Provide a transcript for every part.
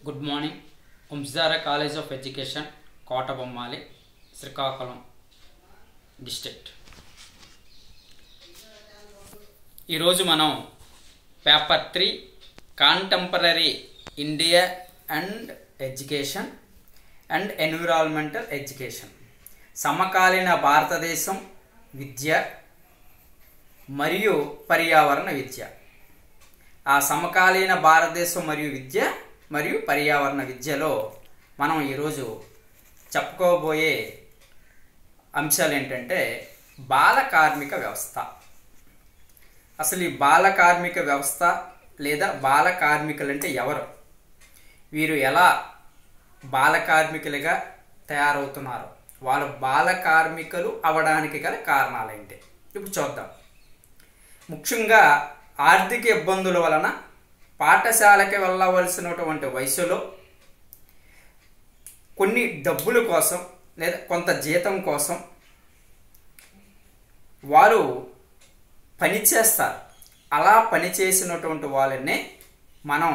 good morning Vamsadhara college of education Kotabommali Srikakulam district ఈరోజు మనం paper three contemporary India and education and environmental education సమకాలీన భారతదేశం విద్య మరియు పర్యావరణ విద్య ఆ సమకాలీన భారతదేశం మరియు విద్య మరియు పర్యావరణ విద్యలో మనం ఈరోజు చెప్పుకోబోయే అంశాలు ఏంటంటే బాల కార్మిక వ్యవస్థ అసలు ఈ బాల కార్మిక వ్యవస్థ లేదా బాల కార్మికులు అంటే ఎవరు వీరు ఎలా బాల కార్మికులుగా తయారవుతున్నారు వాళ్ళు బాల కార్మికులు అవడానికి గల కారణాలు ఏంటి ఇప్పుడు చూద్దాం ముఖ్యంగా ఆర్థిక ఇబ్బందుల వలన పాఠశాలకి వెళ్ళవలసినటువంటి వయసులో కొన్ని డబ్బుల కోసం లేదా కొంత జీతం కోసం వారు పని చేస్తారు అలా పని చేసినటువంటి వాళ్ళనే మనం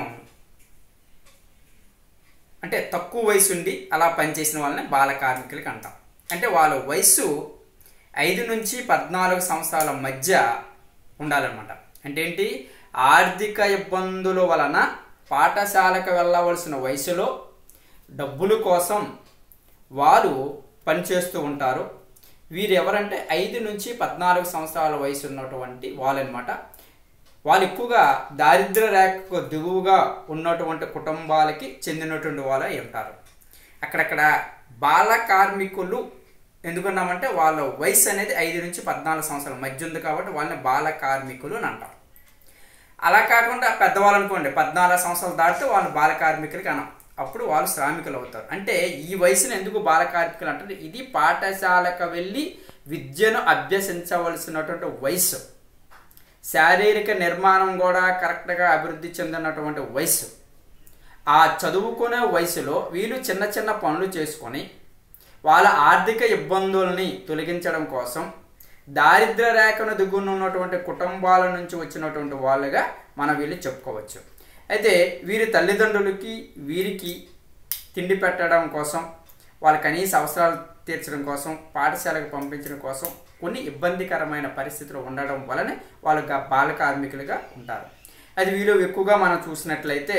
అంటే తక్కువ వయసు ఉండి అలా పనిచేసిన వాళ్ళని బాల కార్మికులకి అంటాం అంటే వాళ్ళ వయసు ఐదు నుంచి పద్నాలుగు సంవత్సరాల మధ్య ఉండాలన్నమాట అంటే ఏంటి ఆర్థిక ఇబ్బందుల వలన పాఠశాలకు వెళ్ళవలసిన వయసులో డబ్బుల కోసం వారు పనిచేస్తూ ఉంటారు వీరు ఎవరంటే ఐదు నుంచి పద్నాలుగు సంవత్సరాల వయసు ఉన్నటువంటి వాళ్ళనమాట వాళ్ళు ఎక్కువగా దారిద్ర రేఖకు దిగువగా ఉన్నటువంటి కుటుంబాలకి చెందినటువంటి వాళ్ళు అయి ఉంటారు అక్కడక్కడ బాల కార్మికులు ఎందుకున్నామంటే వాళ్ళ వయసు అనేది ఐదు నుంచి పద్నాలుగు సంవత్సరాల మధ్య ఉంది కాబట్టి వాళ్ళని బాల కార్మికులు అని అంటారు అలా కాకుండా పెద్దవాళ్ళు అనుకోండి పద్నాలుగు సంవత్సరాలు దాటితే వాళ్ళు బాల కార్మికులకి అనం అప్పుడు వాళ్ళు శ్రామికులు అవుతారు అంటే ఈ వయసును ఎందుకు బాల కార్మికులు అంటారు ఇది పాఠశాలకు వెళ్ళి విద్యను అభ్యసించవలసినటువంటి వయసు శారీరక నిర్మాణం కూడా కరెక్ట్గా అభివృద్ధి చెందినటువంటి వయసు ఆ చదువుకునే వయసులో వీళ్ళు చిన్న చిన్న పనులు చేసుకొని వాళ్ళ ఆర్థిక ఇబ్బందుల్ని తొలగించడం కోసం దారిద్ర రేఖను దిగున ఉన్నటువంటి కుటుంబాల నుంచి వచ్చినటువంటి వాళ్ళుగా మనం వీళ్ళు చెప్పుకోవచ్చు అయితే వీరి తల్లిదండ్రులకి వీరికి తిండి పెట్టడం కోసం వాళ్ళ కనీస అవసరాలు తీర్చడం కోసం పాఠశాలకు పంపించడం కోసం కొన్ని ఇబ్బందికరమైన పరిస్థితులు ఉండడం వలన వాళ్ళు బాల కార్మికులుగా ఉంటారు అది వీళ్ళు ఎక్కువగా మనం చూసినట్లయితే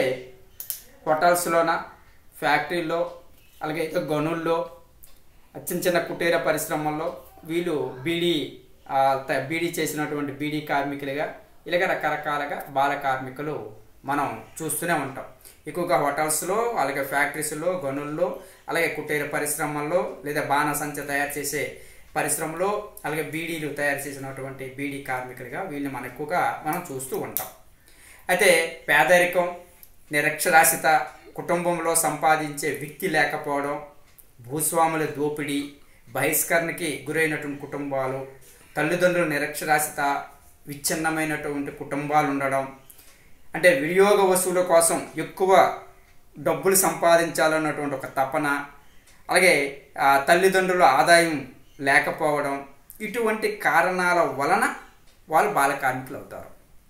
హోటల్స్లోన ఫ్యాక్టరీలో అలాగే గనుల్లో చిన్న చిన్న కుటీర పరిశ్రమల్లో వీళ్ళు బీడీ బీడీ చేసినటువంటి బీడీ కార్మికులుగా ఇలాగ రకరకాలుగా బాల కార్మికులు మనం చూస్తూనే ఉంటాం ఎక్కువగా హోటల్స్లో అలాగే ఫ్యాక్టరీస్లో గనుల్లో అలాగే కుటీర పరిశ్రమల్లో లేదా బాణసంచ తయారు చేసే పరిశ్రమలో అలాగే బీడీలు తయారు చేసినటువంటి బీడీ కార్మికులుగా వీళ్ళని మనం ఎక్కువగా మనం చూస్తూ ఉంటాం అయితే పేదరికం నిరక్షరాస్యత కుటుంబంలో సంపాదించే వ్యక్తి లేకపోవడం భూస్వాముల దోపిడీ బహిష్కరణకి గురైనటువంటి కుటుంబాలు తల్లిదండ్రుల నిరక్షరాస్యత విచ్ఛిన్నమైనటువంటి కుటుంబాలు ఉండడం అంటే వినియోగ వస్తువుల కోసం ఎక్కువ డబ్బులు సంపాదించాలన్నటువంటి ఒక తపన అలాగే తల్లిదండ్రుల ఆదాయం లేకపోవడం ఇటువంటి కారణాల వలన వాళ్ళు బాల కార్మికులు అవుతారు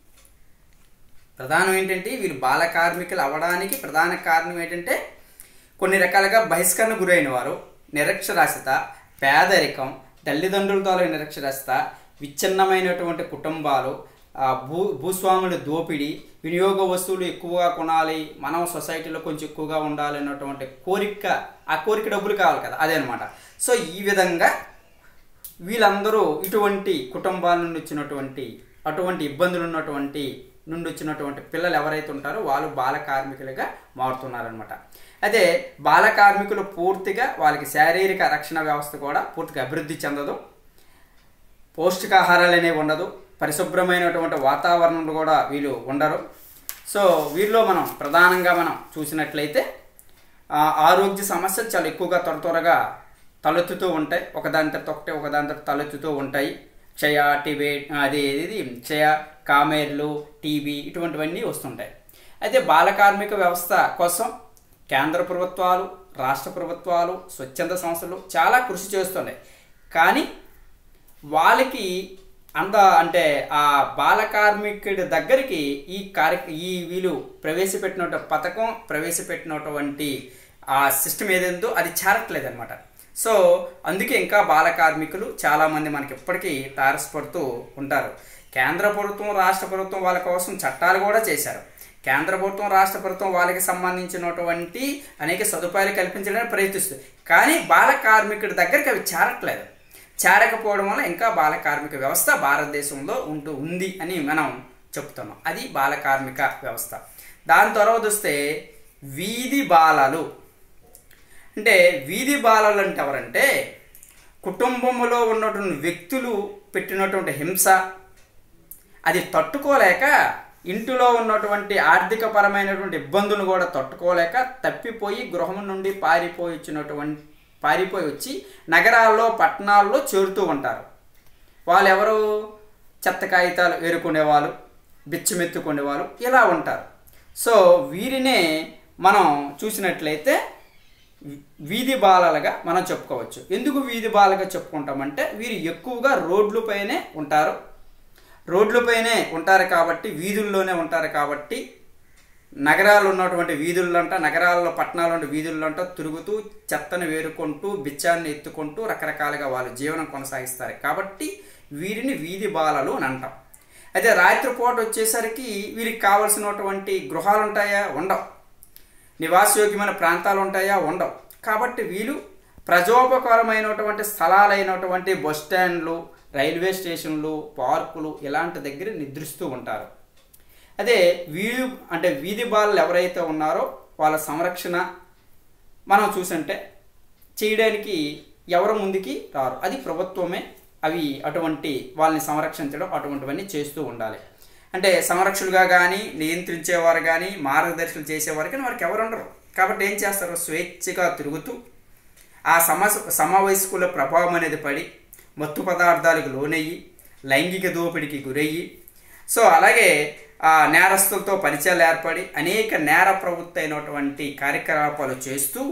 ప్రధానం ఏంటంటే వీళ్ళు బాల కార్మికులు అవ్వడానికి ప్రధాన కారణం ఏంటంటే కొన్ని రకాలుగా బహిష్కరణ గురైన వారు నిరక్షరాస్యత పేదరికం తల్లిదండ్రులతో నిరక్షరాస్యత విచ్ఛిన్నమైనటువంటి కుటుంబాలు భూ భూస్వాముల దోపిడీ వినియోగ వస్తువులు ఎక్కువగా కొనాలి మనం సొసైటీలో కొంచెం ఎక్కువగా ఉండాలి అన్నటువంటి కోరిక ఆ కోరిక డబ్బులు కావాలి కదా అదే అనమాట సో ఈ విధంగా వీళ్ళందరూ ఇటువంటి కుటుంబాల నుండి వచ్చినటువంటి అటువంటి ఇబ్బందులు ఉన్నటువంటి నుండి వచ్చినటువంటి పిల్లలు ఎవరైతే ఉంటారో వాళ్ళు బాల కార్మికులుగా మారుతున్నారనమాట అయితే బాల కార్మికులు పూర్తిగా వాళ్ళకి శారీరక రక్షణ వ్యవస్థ కూడా పూర్తిగా అభివృద్ధి చెందదు పౌష్టికాహారాలు అనేవి ఉండదు పరిశుభ్రమైనటువంటి వాతావరణంలో కూడా వీళ్ళు ఉండరు సో వీరిలో మనం ప్రధానంగా మనం చూసినట్లయితే ఆరోగ్య సమస్యలు చాలా ఎక్కువగా త్వర త్వరగా తలెత్తుతూ ఉంటాయి ఒకదాని తర్వాత ఒకటి ఒకదాని తర్వాత తలెత్తుతూ ఉంటాయి క్షయ టీబీ అది ఇది క్షయ కామేర్లు టీబీ ఇటువంటివన్నీ వస్తుంటాయి అయితే బాల కార్మిక వ్యవస్థ కోసం కేంద్ర ప్రభుత్వాలు రాష్ట్ర ప్రభుత్వాలు స్వచ్ఛంద సంస్థలు చాలా కృషి చేస్తున్నాయి కానీ వాళ్ళకి అంత అంటే ఆ బాల కార్మికుడి దగ్గరికి ఈ కార్య ఈ వీళ్ళు ప్రవేశపెట్టిన పథకం ప్రవేశపెట్టినటువంటి ఆ సిస్టమ్ ఏదేందో అది చేరట్లేదు అనమాట సో అందుకే ఇంకా బాల కార్మికులు చాలామంది మనకి ఇప్పటికీ తారసపడుతూ ఉంటారు కేంద్ర ప్రభుత్వం రాష్ట్ర ప్రభుత్వం వాళ్ళ కోసం చట్టాలు కూడా చేశారు కేంద్ర ప్రభుత్వం రాష్ట్ర ప్రభుత్వం వాళ్ళకి సంబంధించినటువంటి అనేక సదుపాయాలు కల్పించడానికి ప్రయత్నిస్తుంది కానీ బాల కార్మికుడి దగ్గరికి అవి చేరట్లేదు చేరకపోవడం వల్ల ఇంకా బాల కార్మిక వ్యవస్థ భారతదేశంలో ఉంటూ ఉంది అని మనం చెప్తున్నాం అది బాల కార్మిక వ్యవస్థ దాని తర్వాత వస్తే వీధి బాలలు అంటే వీధి బాలలు అంటే ఎవరంటే కుటుంబంలో ఉన్నటువంటి వ్యక్తులు పెట్టినటువంటి హింస అది తట్టుకోలేక ఇంటిలో ఉన్నటువంటి ఆర్థిక పరమైనటువంటి ఇబ్బందులు కూడా తట్టుకోలేక తప్పిపోయి గృహం నుండి పారిపోయి వచ్చినటువంటి పారిపోయి వచ్చి నగరాల్లో పట్టణాల్లో చేరుతూ ఉంటారు వాళ్ళు ఎవరు చెత్త కాగితాలు ఏరుకునేవాళ్ళు బిచ్చమెత్తుకునేవాళ్ళు ఇలా ఉంటారు సో వీరినే మనం చూసినట్లయితే వీధి బాలలుగా మనం చెప్పుకోవచ్చు ఎందుకు వీధి బాలగా చెప్పుకుంటామంటే వీరు ఎక్కువగా రోడ్లపైనే ఉంటారు రోడ్లపైనే ఉంటారు కాబట్టి వీధుల్లోనే ఉంటారు కాబట్టి నగరాలు ఉన్నటువంటి వీధుల్లంట నగరాల్లో పట్టణాలు ఉన్న వీధుల్లంట తిరుగుతూ చెత్తను వేరుకుంటూ బిచ్చాన్ని ఎత్తుకుంటూ రకరకాలుగా వాళ్ళు జీవనం కొనసాగిస్తారు కాబట్టి వీరిని వీధి బాలలు అని అంటాం అయితే రాత్రిపూట వచ్చేసరికి వీరికి కావలసినటువంటి గృహాలు ఉంటాయా ఉండవు నివాసయోగ్యమైన ప్రాంతాలు ఉంటాయా ఉండవు కాబట్టి వీళ్ళు ప్రజోపకరమైనటువంటి స్థలాలైనటువంటి బస్ స్టాండ్లు రైల్వే స్టేషన్లు పార్కులు ఇలాంటి దగ్గర నిద్రిస్తూ ఉంటారు అదే వీధి అంటే వీధి బాలలు ఎవరైతే ఉన్నారో వాళ్ళ సంరక్షణ మనం చూసంటే చేయడానికి ఎవరు ముందుకి రారు అది ప్రభుత్వమే అవి అటువంటి వాళ్ళని సంరక్షించడం అటువంటివన్నీ చేస్తూ ఉండాలి అంటే సంరక్షకులుగా కానీ నియంత్రించేవారు కానీ మార్గదర్శకులు చేసేవారు కానీ వారికి ఎవరు ఉండరు కాబట్టి ఏం చేస్తారు స్వేచ్ఛగా తిరుగుతూ ఆ సమ సమవయస్కుల ప్రభావం అనేది పడి మత్తు పదార్థాలకు లోనయ్యి లైంగిక దోపిడికి గురయ్యి సో అలాగే ఆ నేరస్తులతో పరిచయాలు ఏర్పడి అనేక నేర ప్రవృత్తి అయినటువంటి కార్యకలాపాలు చేస్తూ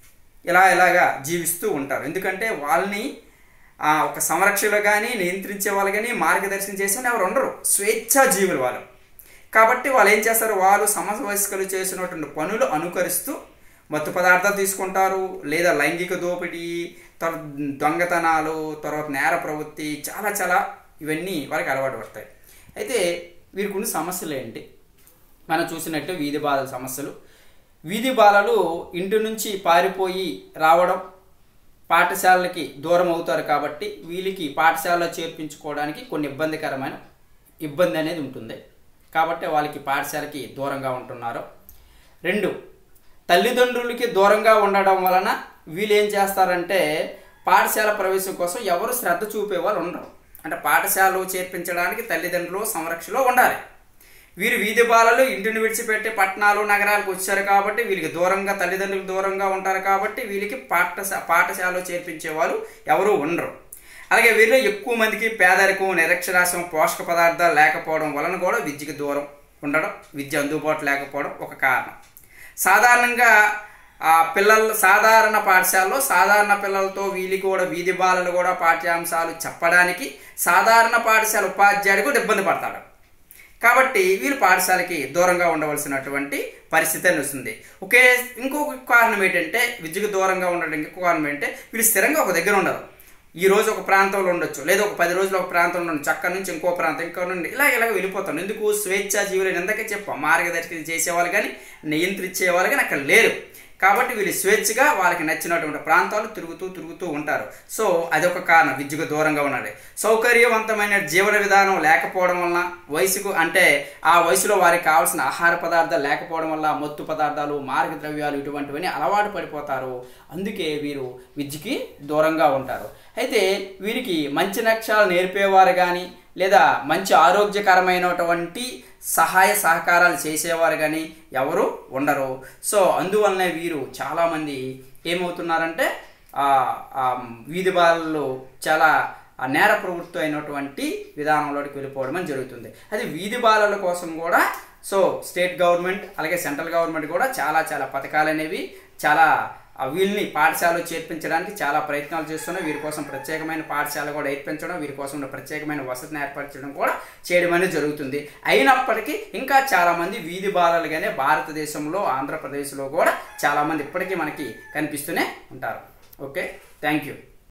ఇలా ఇలాగా జీవిస్తూ ఉంటారు ఎందుకంటే వాళ్ళని ఆ, ఒక సంరక్షకులు కానీ నియంత్రించే వాళ్ళు కానీ మార్గదర్శనం చేసే వాళ్ళు ఎవరు ఉండరు స్వేచ్ఛా జీవులు వాళ్ళు కాబట్టి వాళ్ళు ఏం చేస్తారు వాళ్ళు సమవయస్కులు చేసినటువంటి పనులు అనుకరిస్తూ మత్తు పదార్థాలు తీసుకుంటారు లేదా లైంగిక దోపిడీ తర్వాత దొంగతనాలు తర్వాత నేర ప్రవృత్తి చాలా చాలా ఇవన్నీ వారికి అలవాటు పడతాయి అయితే వీరికి ఉన్న సమస్యలు ఏంటి మనం చూసినట్టు వీధి బాలల సమస్యలు వీధి బాలలు ఇంటి నుంచి పారిపోయి రావడం పాఠశాలలకి దూరం అవుతారు కాబట్టి వీళ్ళకి పాఠశాలలో చేర్పించుకోవడానికి కొన్ని ఇబ్బందికరమైన ఇబ్బంది అనేది ఉంటుంది కాబట్టి వాళ్ళకి పాఠశాలకి దూరంగా ఉంటున్నారు రెండు తల్లిదండ్రులకి దూరంగా ఉండడం వలన వీళ్ళు ఏం చేస్తారంటే పాఠశాల ప్రవేశం కోసం ఎవరు శ్రద్ధ చూపే వాళ్ళు ఉండరు అంటే పాఠశాలలో చేర్పించడానికి తల్లిదండ్రులు సంరక్షణలో ఉండాలి వీరు వీధి బాలలు ఇంటిని విడిచిపెట్టి పట్టణాలు నగరాలకు వచ్చారు కాబట్టి వీళ్ళకి దూరంగా తల్లిదండ్రులకు దూరంగా ఉంటారు కాబట్టి వీళ్ళకి పాఠశా పాఠశాలలో చేర్పించే వాళ్ళు ఎవరు ఉండరు అలాగే వీరిలో ఎక్కువ మందికి పేదరికం నిరక్షరాస్యం పోషక పదార్థాలు లేకపోవడం వలన కూడా విద్యకి దూరం ఉండడం విద్య అందుబాటు లేకపోవడం ఒక కారణం సాధారణంగా ఆ పిల్లలు సాధారణ పాఠశాలలో సాధారణ పిల్లలతో వీళ్ళకి కూడా వీధి బాలలు కూడా పాఠ్యాంశాలు చెప్పడానికి సాధారణ పాఠశాల ఉపాధ్యాయుడు కూడా ఇబ్బంది పడతాడు కాబట్టి వీళ్ళు పాఠశాలకి దూరంగా ఉండవలసినటువంటి పరిస్థితి అని వస్తుంది ఒకే ఇంకొక కారణం ఏంటంటే విద్యకు దూరంగా ఉండడం ఇంకొక కారణం ఏంటంటే వీళ్ళు స్థిరంగా ఒక దగ్గర ఉండరు ఈ రోజు ఒక ప్రాంతంలో ఉండొచ్చు లేదా ఒక పది రోజులు ఒక ప్రాంతంలో ఉండొచ్చు అక్కడి నుంచి ఇంకో ప్రాంతం ఇంకో నుండి ఇలా ఇలాగ వెళ్ళిపోతాను ఎందుకు స్వేచ్ఛా జీవులు ఎంతకే చెప్పాం మార్గదర్శకం చేసేవాళ్ళు కానీ నియంత్రించేవాళ్ళు కానీ అక్కడ లేరు కాబట్టి వీళ్ళు స్వేచ్ఛగా వాళ్ళకి నచ్చినటువంటి ప్రాంతాలు తిరుగుతూ తిరుగుతూ ఉంటారు సో అదొక కారణం విద్యకు దూరంగా ఉన్నది సౌకర్యవంతమైన జీవన విధానం లేకపోవడం వలన వయసుకు అంటే ఆ వయసులో వారికి కావాల్సిన ఆహార పదార్థాలు లేకపోవడం వల్ల మత్తు పదార్థాలు మార్గద్రవ్యాలు ఇటువంటివన్నీ అలవాటు పడిపోతారు అందుకే వీరు విద్యకి దూరంగా ఉంటారు అయితే వీరికి మంచి లక్ష్యాలు నేర్పేవారు కానీ లేదా మంచి ఆరోగ్యకరమైనటువంటి సహాయ సహకారాలు చేసేవారు కానీ ఎవరు ఉండరు సో అందువల్లనే వీరు చాలామంది ఏమవుతున్నారంటే ఆ, ఆ వీధి బాలలు చాలా ఆ నేర ప్రవృత్తి అయినటువంటి విధానంలోకి వెళ్ళిపోవడం అని జరుగుతుంది అది వీధి బాలల కోసం కూడా సో స్టేట్ గవర్నమెంట్ అలాగే సెంట్రల్ గవర్నమెంట్ కూడా చాలా చాలా పథకాలు అనేవి చాలా ఆ వీళ్ళని పాఠశాలలో చేర్పించడానికి చాలా ప్రయత్నాలు చేస్తున్నాం వీరి కోసం ప్రత్యేకమైన పాఠశాల కూడా ఏర్పించడం వీరి కోసం ఉన్న ప్రత్యేకమైన వసతిని ఏర్పరచడం కూడా చేయడం అనేది జరుగుతుంది అయినప్పటికీ ఇంకా చాలామంది వీధి బాలలుగానే భారతదేశంలో ఆంధ్రప్రదేశ్లో కూడా చాలామంది ఇప్పటికీ మనకి కనిపిస్తూనే ఉంటారు ఓకే థ్యాంక్ యూ